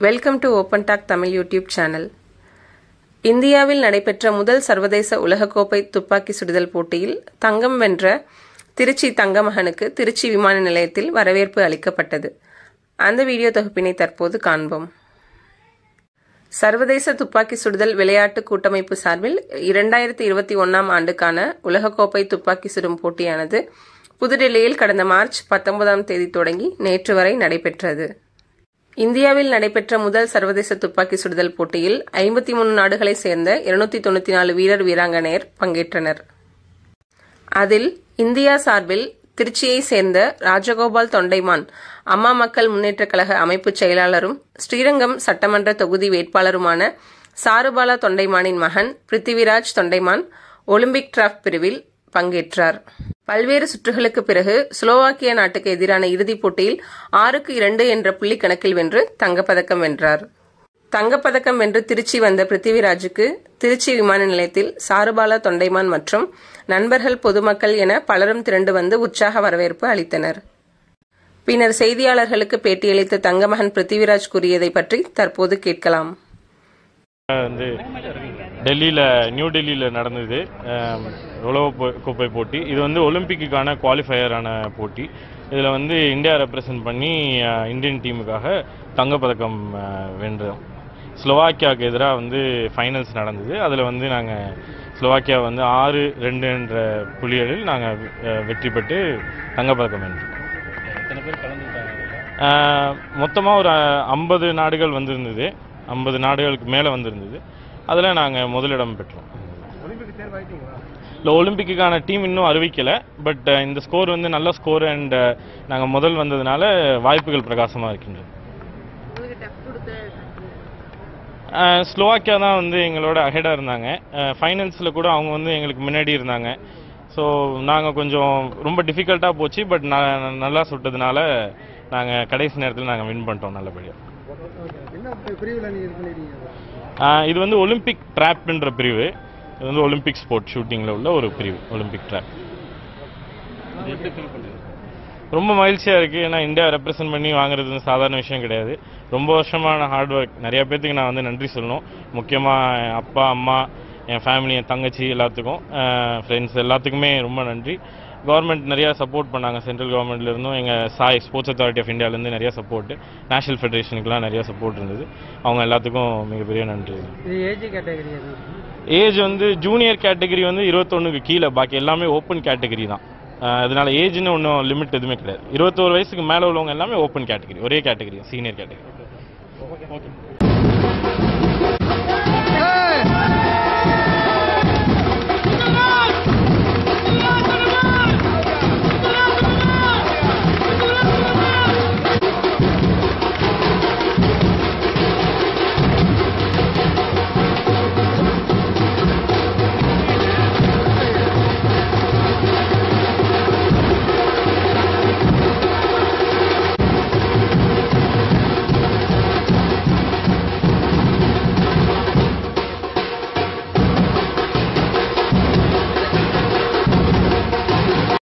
welcome to open talk Tamil YouTube channel இந்தியாவில் நடைபெற்ற முதல் சர்வதேச உலகக்கோப்பை துப்பாக்கி சுடுதல் போட்டியில் தங்கம் வென்ற திருச்சி தங்கமகனுக்கு திருச்சி விமான நிலையத்தில் வரவேற்பு அளிக்கப்பட்டது அந்த வீடியோ தொகுப்பினை தற்போது காண்போம் சர்வதேச துப்பாக்கி சுடுதல் விளையாட்டு கூட்டமைப்பு சார்பில் இரண்டாயிரத்தி இருபத்தி ஒன்றாம் ஆண்டுக்கான உலகக்கோப்பை துப்பாக்கி சுடும் போட்டியானது புதுடெல்லியில் கடந்த மார்ச் பத்தொன்பதாம் தேதி தொடங்கி நேற்று வரை நடைபெற்றது இந்தியாவில் நடைபெற்ற முதல் சர்வதேச துப்பாக்கி சுடுதல் போட்டியில் ஐம்பத்தி மூணு நாடுகளைச் சேர்ந்த இருநூத்தி தொண்ணூத்தி நாலு வீரர் வீராங்கனையர் பங்கேற்றனர் அதில் இந்தியா சார்பில் திருச்சியை சேர்ந்த ராஜகோபால் தொண்டைமான் அம்மா மக்கள் முன்னேற்றக் கழக அமைப்பு செயலாளரும் ஸ்ரீரங்கம் சட்டமன்ற தொகுதி வேட்பாளருமான சாருபாலா தொண்டைமானின் மகன் பிருத்திவிராஜ் தொண்டைமான் ஒலிம்பிக் டிராப் பிரிவில் பங்கேற்றார் பல்வேறு சுற்றுகளுக்கு பிறகு ஸ்லோவாக்கிய நாட்டுக்கு எதிரான இறுதிப் போட்டியில் ஆறுக்கு இரண்டு என்ற புள்ளி கணக்கில் வென்று தங்கப்பதக்கம் வென்றார் தங்கப்பதக்கம் வென்று திருச்சி வந்த பிருத்திவிராஜுக்கு திருச்சி விமான நிலையத்தில் சாருபாலா தொண்டைமான் மற்றும் நண்பர்கள் பொதுமக்கள் என பலரும் திரண்டு வந்து உற்சாக வரவேற்பு அளித்தனர் பின்னர் செய்தியாளர்களுக்கு பேட்டியளித்த தங்கமகன் பிருத்திவிராஜ் கூறியதை பற்றி தற்போது கேட்கலாம் வந்து டெல்லியில் நியூ டெல்லியில் நடந்தது ஆம், உலக போ- கோப்பை போட்டி இது வந்து ஒலிம்பிக்குக்கான குவாலிஃபையரான போட்டி இதில் வந்து இந்தியா ரெப்ரசன்ட் பண்ணி ஆ, இந்தியன் டீமுக்காக தங்கப்பதக்கம் ஆ, வென்றோம் ஸ்லோவாக்கியாவுக்கு எதிராக வந்து ஃபைனல்ஸ் நடந்தது அதில் வந்து நாங்கள் ஸ்லோவாக்கியா வந்து ஆறு ரெண்டு என்ற புள்ளிகளில் நாங்கள் வெற்றி பெற்று தங்கப்பதக்கம் வென்றோம் மொத்தமாக ஒரு ஐம்பது நாடுகள் வந்திருந்தது ஐம்பது நாடுகளுக்கு மேலே வந்திருந்தது அதில் நாங்கள் முதலிடம் பெற்றோம் இல்லை ஒலிம்பிக்குக்கான டீம் இன்னும் அறிவிக்கலை பட் இந்த ஸ்கோர் வந்து நல்ல ஸ்கோர் அண்ட் நாங்கள் முதல் வந்ததுனால வாய்ப்புகள் பிரகாசமாக இருக்கின்றது ஸ்லோவாக்கியா தான் வந்து எங்களோட அஹெடாக இருந்தாங்க ஃபைனல்ஸில் கூட அவங்க வந்து எங்களுக்கு முன்னாடி இருந்தாங்க ஸோ நாங்கள் கொஞ்சம் ரொம்ப டிஃபிகல்ட்டாக போச்சு பட் நான் நல்லா சுட்டதுனால நாங்கள் கடைசி நேரத்தில் நாங்கள் வின் பண்ணிட்டோம் நல்லபடியாக என்ன பிரிவில் நீங்கள் இது பண்ணிருக்கீங்க ஆஹ் இது வந்து ஒலிம்பிக் ட்ராப்ன்ற பிரிவு இது வந்து ஒலிம்பிக் ஸ்போர்ட் ஷூட்டிங்கில் உள்ள ஒரு பிரிவு ஒலிம்பிக் ட்ராப் ரொம்ப மகிழ்ச்சியாக இருக்குது ஏன்னா இந்தியா ரெப்ரசன்ட் பண்ணி வாங்குறது வந்து சாதாரண விஷயம் கிடையாது ரொம்ப வருஷமான ஹார்ட் ஒர்க் நிறைய பேர்த்துக்கு நான் வந்து நன்றி சொல்லணும் முக்கியமாக அப்பா அம்மா என் ஃபேமிலி என் தங்கச்சி எல்லாத்துக்கும் ஃப்ரெண்ட்ஸ் எல்லாத்துக்குமே ரொம்ப நன்றி கவர்மெண்ட் நிறையா சப்போர்ட் பண்ணாங்க சென்ட்ரல் கவர்மெண்ட்லேருந்தும் எங்கள் சாய் ஸ்போர்ட்ஸ் அத்தாரிட்டி ஆஃப் இந்தியாவிலேருந்து நிறைய சப்போர்ட் நேஷனல் ஃபெடரேஷனுக்குலாம் நிறைய சப்போர்ட் இருந்தது அவங்க எல்லாத்துக்கும் மிகப்பெரிய நன்றி இது ஏஜ் கேட்டகரி அது ஏஜ் வந்து ஜூனியர் கேட்டகரி வந்து இருபத்தொன்னுக்கு கீழே பாக்கி எல்லாமே ஓப்பன் கேட்டகரி தான் அஹ் அதனால ஏஜ்னு ஒன்றும் லிமிட் எதுவுமே கிடையாது இருபத்தோரு வயசுக்கு மேலே உள்ளவங்க எல்லாமே ஓப்பன் கேட்டகரி ஒரே கேட்டகரி சீனியர் கேட்டகரி